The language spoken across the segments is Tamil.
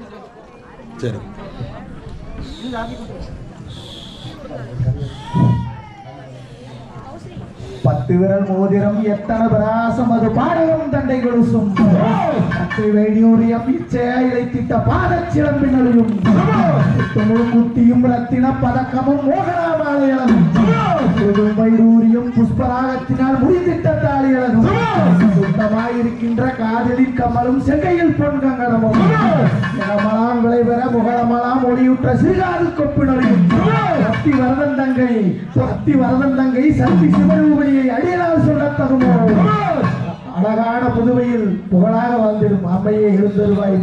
சரி பத்து விரல் மோதிரம் எத்தனை பிரகாசம் அது பாடகம் தண்டை கொலுசும் பத்து வைடூரியம் இச்சையா இழைத்திட்ட பாதச் சிலம்பினரையும் தமிழ் முத்தியும் ரத்தின பதக்கமும் மோகனாமாலையளவும் வைடூரியம் புஷ்பராகத்தினால் முடிந்திட்ட தாளியளவும் சுத்தமாயிருக்கின்ற காதலின் கமலும் செங்கையில் பொன் கங்கணமும் நிலமலாம் விளைபெற முகலமலாம் ஒளியுற்ற சிறுகாது கொப்பினரையும் பக்தி வரதன் தங்கை பக்தி வரதன் தங்கை சக்தி சிவரூபணியை அடியலால் சொல்ல தகுமோ அழகான புதுவையில் புகழாக வாழ்ந்திடும் அம்மையை எழுந்தருவாய்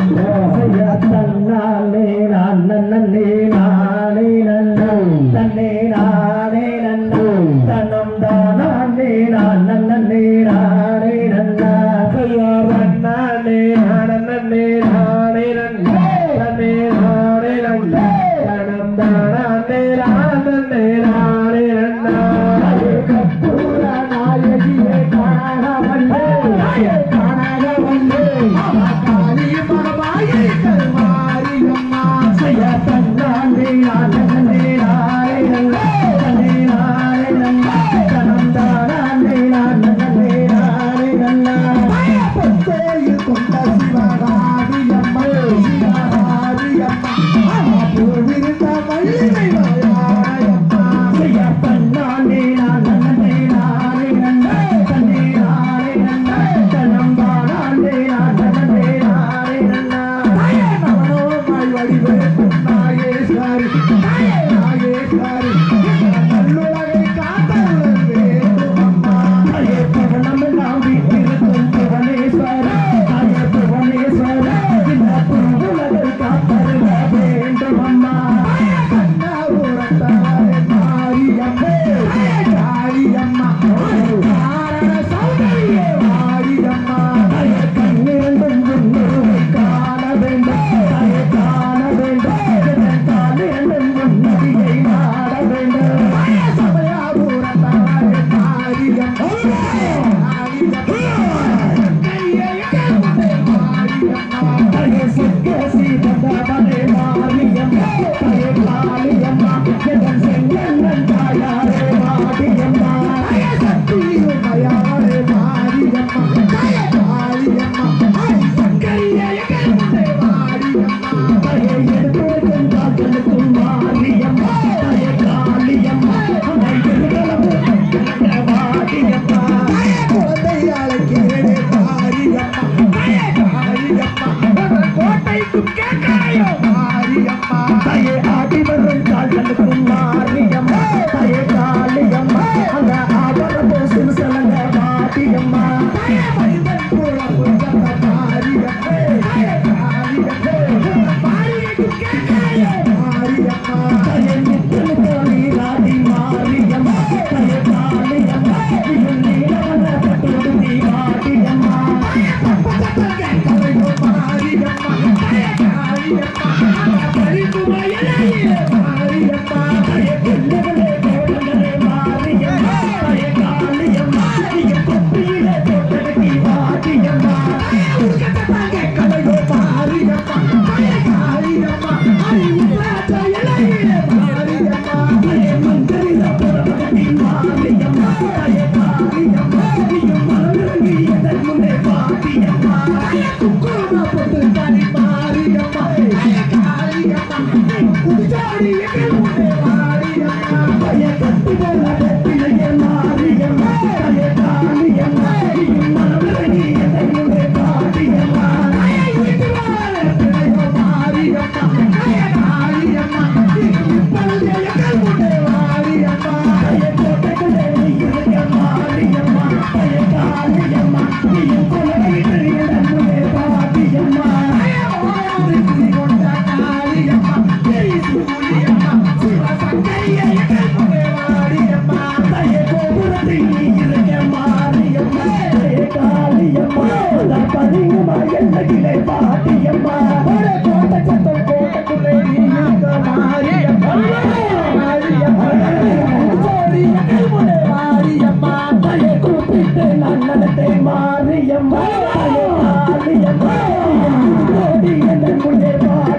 தன்னாலே நான் நன்னே நானே நன்னன் தன்னே நானே நன்னன் தன்னம் தானே நான் நன்னே நானே நன்னா கையா நன்னே நானே நானே நன்னே தன்னே நானே நன்னே தன்னம் தானே நானே நானே நன்னா கற்பூர நாயகியே காண வந்தே காண வந்தே காளி மகமாயை கருமாரி அம்மா செய்ய தன்னா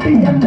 பாட்டி என்ன